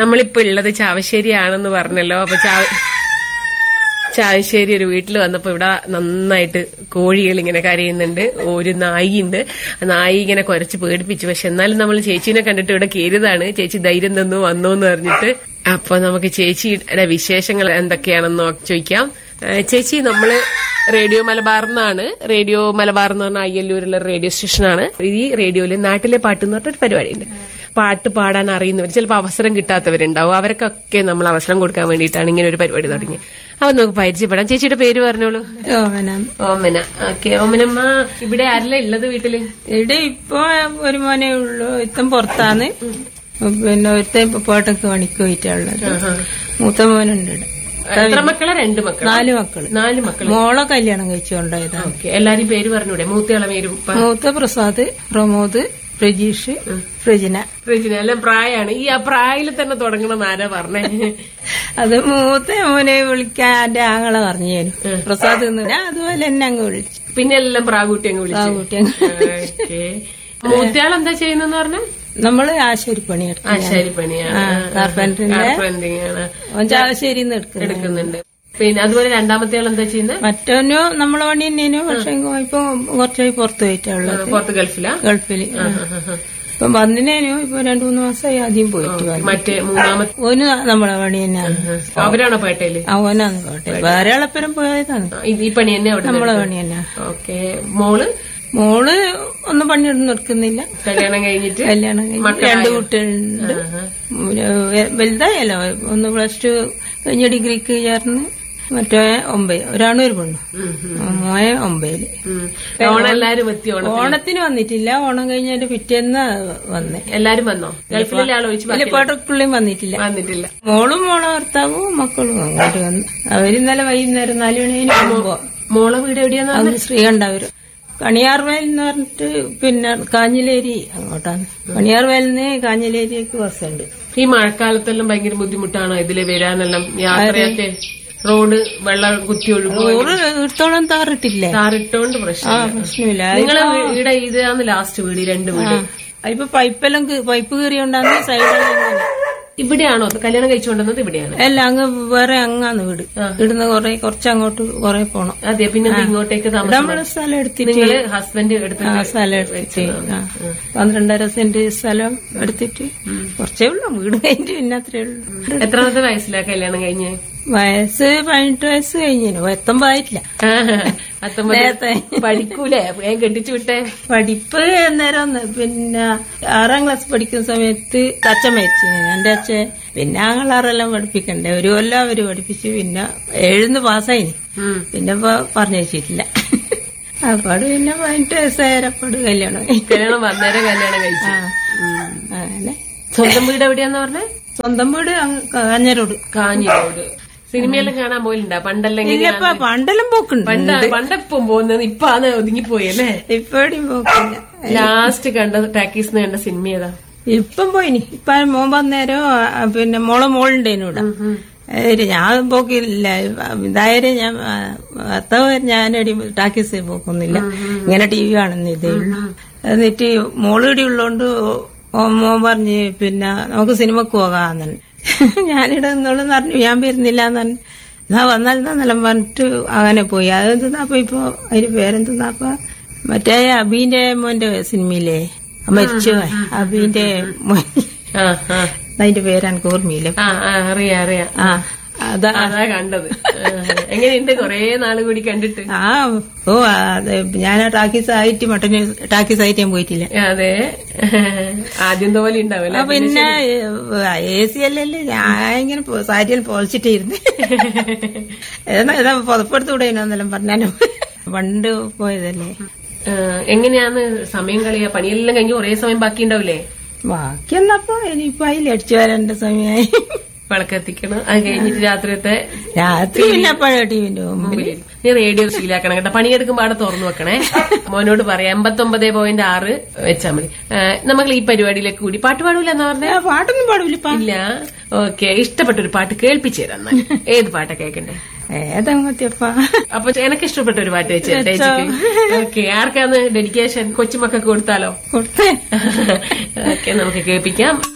നമ്മളിപ്പോ ഉള്ളത് ചാവശ്ശേരിയാണെന്ന് പറഞ്ഞല്ലോ അപ്പൊ ചാവ ചാവശ്ശേരി ഒരു വീട്ടിൽ വന്നപ്പോ ഇവിടെ നന്നായിട്ട് കോഴികൾ ഇങ്ങനെ കരയുന്നുണ്ട് ഒരു നായിയുണ്ട് ആ നായി ഇങ്ങനെ കുരച്ച് പേടിപ്പിച്ചു പക്ഷെ എന്നാലും നമ്മൾ ചേച്ചീനെ കണ്ടിട്ട് ഇവിടെ കയറിയതാണ് ചേച്ചി ധൈര്യം തന്നു വന്നു എന്ന് പറഞ്ഞിട്ട് അപ്പൊ നമുക്ക് ചേച്ചിയുടെ വിശേഷങ്ങൾ എന്തൊക്കെയാണെന്ന് നോ- ചോദിക്കാം ഏ, ചേച്ചി നമ്മള് റേഡിയോ മലബാർ എന്നാണ് റേഡിയോ മലബാർ എന്ന് പറഞ്ഞ അയ്യല്ലൂരുള്ള റേഡിയോ സ്റ്റേഷനാണ് ഈ റേഡിയോയില് നാട്ടിലെ പാട്ട് എന്ന് പറഞ്ഞിട്ട് പരിപാടിയുണ്ട് പാട്ട് പാടാൻ അറിയുന്നവർ ചിലപ്പോൾ അവസരം കിട്ടാത്തവരുണ്ടാവും അവർക്കൊക്കെ നമ്മൾ അവസരം കൊടുക്കാൻ വേണ്ടിയിട്ടാണ് ഇങ്ങനെ ഒരു പരിപാടി തുടങ്ങിയത് അപ്പൊ നമുക്ക് പരിചയപ്പെടാം ചേച്ചിയുടെ പേര് പറഞ്ഞോളൂ ഓമന ഓമന ഓക്കെ ഓമനമ്മ ഇവിടെ ആരല്ല ഉള്ളത് വീട്ടില് ഇവിടെ ഇപ്പൊ ഒരു മോനെ ഉള്ളു ഇത്തം പുറത്താണ് പിന്നെ ഒരുത്തൻ ഇപ്പൊ പോട്ടൊക്കെ പണിക്ക് പോയിട്ടുള്ളത് മൂത്ത മോനുണ്ട് ഇവിടെ എത്ര മക്കളെ രണ്ട് മക്കൾ നാല് മക്കള് നാല് മക്കൾ മോളെ കല്യാണം കഴിച്ചു കൊണ്ടുപോയതാണ് ഓക്കെ എല്ലാരും പേര് പറഞ്ഞൂടെ മൂത്തയാളെ പേരും പ- മൂത്ത പ്രസാദ് പ്രമോദ് പ്രജീഷ് പ്രജിന റെജിന എല്ലാം പ്രായമാണ് ഈ ആ പ്രായത്തിൽ തന്നെ തുടങ്ങണം ആരാ പറഞ്ഞേ അത് മൂത്ത മോനെ വിളിക്കാൻ എന്റെ ആങ്ങളെ പറഞ്ഞു തരും പ്രസാദ് എന്ന് ഞാൻ അതുപോലെ എന്നെ അങ്ങ് വിളിച്ചു പിന്നെ എല്ലാം പ്രാകുട്ടി അങ്ങ് വിളിച്ചു കുട്ടി അങ്ങ് ഓക്കെ മൂത്തയാൾ എന്താ ചെയ്യുന്നെന്ന് പറഞ്ഞ നമ്മള് ആശുപത്രി പണിയെടുക്കും ആശാരി പണിയാണ് കാർപ്പൻറ്ററിന്റെ കാർപ്പൻറിങ് ആണ് അവൻ ചാവശ്ശേരിയിൽ നിന്ന് എടുക്കുന്നത് എടുക്കുന്നുണ്ട് പിന്നെ അതുപോലെ രണ്ടാമത്തെ ആൾ എന്താ ചെയ്യുന്നത് മറ്റവനോ നമ്മളെ പണി തന്നെയാണ് പക്ഷെ ഇപ്പൊ കുറച്ചായി പുറത്തു പോയിട്ടുള്ളത് പുറത്ത് ഗൾഫിലാ ഗൾഫില് ഇപ്പൊ വന്നിനേനു ഇപ്പൊ രണ്ടു മൂന്ന് മാസമായി ആദ്യം പോയിട്ട് വന്നു മറ്റേ മൂന്നാമത്തെ ഓന് നമ്മളെ പണി തന്നെയാണ് അവരാണോ പേട്ടയില് അവനാന്ന് പോട്ടെ വേറെ ആളപ്പരം പോയതാണ് ആ, ഇത് ഈ പണി തന്നെ അവിടെ നമ്മളെ പണി തന്നെ ഓക്കെ മോള് മോള് ഒന്നും പണിയൊന്നും എടുക്കുന്നില്ല കല്യാണം കഴിഞ്ഞിട്ട് കല്യാണം കഴിഞ്ഞ് രണ്ട് കുട്ടികളുണ്ട് വെ- വലുതായല്ലോ ഒന്ന് പ്ലസ് ടു കഴിഞ്ഞ ഡിഗ്രിക്ക് ചേർന്ന് മറ്റേ ഒമ്പത് ഒരാണും ഒരു പെണ്ണു മോയെ ഒമ്പതില് ഉം. ഓണം എല്ലാരും എത്തി ഓണം ഓണത്തിന് വന്നിട്ടില്ല ഓണം കഴിഞ്ഞതിന്റെ പിറ്റേന്ന് വന്നേ എല്ലാരും വന്നോ ഗൾഫിലെ ആൾ ഒഴിച്ച് ബാക്കി പാട്ടപ്പുള്ളിയും വന്നിട്ടില്ല വന്നിട്ടില്ല മോളും മോളെ ഭർത്താവും മക്കളും അങ്ങോട്ട് വന്നു അവര് ഇന്നലെ വൈകുന്നേരം നാലു മണിന് പോകുമ്പോ മോളെ വീട് എവിടെയാന്ന് അന്ന് ശ്രീകണ്ഠവര് കണിയാർവയൽ എന്ന് പറഞ്ഞിട്ട് പിന്നെ കാഞ്ഞിലേരി അങ്ങോട്ടാണ് കണിയാർവയലിന് കാഞ്ഞിലേരിക്ക് ബസ്സുണ്ട് ഈ മഴക്കാലത്തെല്ലാം ഭയങ്കര ബുദ്ധിമുട്ടാണോ ഇതില് വരാനെല്ലാം യാത്രയൊക്കെ റോഡ് വെള്ളം കുത്തി ഒഴുകും നൂറ് ഇടത്തോളം താറിട്ടില്ലേ താറിട്ടോണ്ട് ആ പ്രശ്നം പ്രശ്നമില്ല നിങ്ങളെ വീട് ഇതാണ് ലാസ്റ്റ് വീട് ഈ രണ്ട് വീട് ഇപ്പൊ പൈപ്പെല്ലാം കീ- പൈപ്പ് കീറിയോണ്ടാന്ന് സൈഡിൽ ഇവിടെയാണോ കല്യാണം കഴിച്ചുകൊണ്ടുവന്നത് ഇവിടെയാണ് അല്ല അങ്ങ് വേറെ അങ്ങാന്ന് വീട് ഇവിടുന്ന് കൊറേ കുറച്ചങ്ങോട്ട് കൊറേ പോണം അതെ പിന്നെ ഇത് ഇങ്ങോട്ടേക്ക് താമസം നമ്മള് സ്ഥലം എടുത്തിട്ട് നിങ്ങള് ഹസ്ബൻഡ് എടുത്ത് ആ സ്ഥലം എടുത്തിട്ട് ആ. പന്ത്രണ്ടര സെന്റ് സ്ഥലം എടുത്തിട്ട് കുറച്ചേ ഉള്ളൂ വീട് കഴിഞ്ഞിട്ട് പിന്നെ അത്രേ ഉള്ളൂ എത്രാമത്തെ വയസ്സിലാ കല്യാണം കഴിഞ്ഞ് വയസ്സ് പതിനെട്ട് വയസ്സ് കഴിഞ്ഞു എത്തുമ്പായിട്ടില്ല പത്തൊമ്പത് നേരത്തെ പഠിക്കൂലേ ഞാൻ കെട്ടിച്ചു വിട്ടേ പഠിപ്പ് അന്നേരം ഒന്ന് പിന്നെ ആറാം ക്ലാസ് പഠിക്കുന്ന സമയത്ത് അച്ഛൻ മരിച്ചു എന്റെ അച്ഛൻ പിന്നെ ആങ്ങളാറെല്ലാം പഠിപ്പിക്കണ്ടേ ഒരു കൊല്ലം അവര് പഠിപ്പിച്ചു പിന്നെ എഴുന്ന് പാസ്സായി ഉം. പിന്നെ ഇപ്പൊ പറഞ്ഞയച്ചിട്ടില്ല അപ്പാട് പിന്നെ പതിനെട്ട് വയസ്സായപ്പാട് കല്യാണം കഴിഞ്ഞു. കല്യാണം വന്നേരം കല്യാണം കഴിച്ചു ആ ഉം. അങ്ങനെ സ്വന്തം വീട് എവിടെയാന്ന് പറഞ്ഞേ സ്വന്തം വീട് അങ്ങ് കാഞ്ഞരോട് കാഞ്ഞിരോട് സിനിമയെല്ലാം കാണാൻ പോയിണ്ടാ പണ്ടെല്ലാം എങ്ങനെയാ ഇല്ലപ്പ പണ്ടെല്ലാം പോക്കുണ്ട് പണ്ട് പണ്ടെപ്പം പോകുന്നത് ഇപ്പൊ ആണ് ഒതുങ്ങിപ്പോയി അല്ലേ ഇപ്പഴും പോക്കില്ല ലാസ്റ്റ് കണ്ട ടാക്കീസ് കണ്ട സിനിമ ഏതാ ഇപ്പം പോയിനി ഇപ്പൊ മോൻ വന്നേരം ആ, പിന്നെ മോളെ മോളുണ്ടേനു ഇവിടെ ഏര് ഞാൻ പോക്കില്ല ഇതായാലും ഞാൻ ഭർത്താവ് ഞാനടി ടാക്കീസ് പോക്കൊന്നുമില്ല ഇങ്ങനെ ടി വി കാണുന്ന ഇതേ ഉള്ളൂ എന്നിട്ട് മോള് ഇവിടെ ഉള്ളോണ്ട് ഓ- മോൻ പറഞ്ഞ് പിന്നെ നമുക്ക് സിനിമക്ക് പോകാന്ന് ഞാനിവിടെ നിന്നോളൂ പറഞ്ഞു ഞാൻ വരുന്നില്ല എന്ന് പറഞ്ഞു എന്നാ വന്നാൽ എന്നെല്ലാം പറഞ്ഞിട്ട് അങ്ങനെ പോയി അതെന്താ ഇപ്പൊ അതിന് പേരെന്താ മറ്റേ അബീന്റെ മോന്റെ സിനിമയില്ലേ മരിച്ചു അബീന്റെ മോൻ ആ ആ അതിന്റെ പേര് എനിക്ക് ഓർമ്മയില്ല ആ ആ, അറിയാം അറിയാം ആ അതാ അതാ കണ്ടത് ആ, എങ്ങനെയുണ്ട് കൊറേ നാള് കൂടി കണ്ടിട്ട് ആ ഓ അതെ ഞാൻ ടാക്കീസ് ആയിട്ട് മട്ടന് ടാക്കീസ് ആയിട്ട് ഞാൻ പോയിട്ടില്ല അതെ ആദ്യം പോലെ ഉണ്ടാവില്ല ആ, പിന്നെ എ സി അല്ലല്ലേ ഞാൻ ഇങ്ങനെ പോ- സാരിയിൽ പൊളിച്ചിട്ടിരുന്നു ഏതാ ഏതാ പുതപ്പെടുത്തൂടെ എന്നെല്ലാം പറഞ്ഞാലും പണ്ട് പോയതല്ലേ എങ്ങനെയാന്ന് സമയം കളിയാ പണിയെല്ലാം കഴിഞ്ഞ് കൊറേ സമയം ബാക്കി ഉണ്ടാവില്ലേ ബാക്കി എന്നപ്പോ ഇനിയിപ്പോ അതിൽ അടിച്ചു വരേണ്ട സമയമായി വിളക്കെത്തിക്കണം അത് കഴിഞ്ഞിട്ട് രാത്രിയത്തെ രാത്രി പിന്നെ എപ്പോഴാ ടിവിന്റെ മുമ്പിൽ നീ റേഡിയോ ശീലാക്കണം കേട്ടോ പണിയെടുക്കുമ്പോ അവിടെ തുറന്നു വെക്കണേ മോനോട് പറയാം എൺപത്തൊമ്പത് പോയിന്റ് ആറ് വെച്ചാൽ മതി നമ്മൾ ഈ പരിപാടിയിലേക്ക് കൂടി പാട്ട് പാടൂല എന്നാ പറഞ്ഞേ ആ, പാട്ടൊന്നും പാടൂലിപ്പ ഇല്ല ഓക്കെ ഇഷ്ടപ്പെട്ട ഒരു പാട്ട് കേൾപ്പിച്ചു തരാം എന്നാൽ. ഏത് പാട്ടാ കേൾക്കണ്ടേ ഏതാ മത്തിയപ്പ അപ്പൊ എനക്ക് ഇഷ്ടപ്പെട്ട ഒരു പാട്ട് വെച്ച് ഓക്കെ ആർക്കാന്ന് ഡെഡിക്കേഷൻ കൊച്ചുമക്കൾക്ക് കൊടുത്താലോ കൊടുത്തേ ഓക്കെ നമുക്ക് കേൾപ്പിക്കാം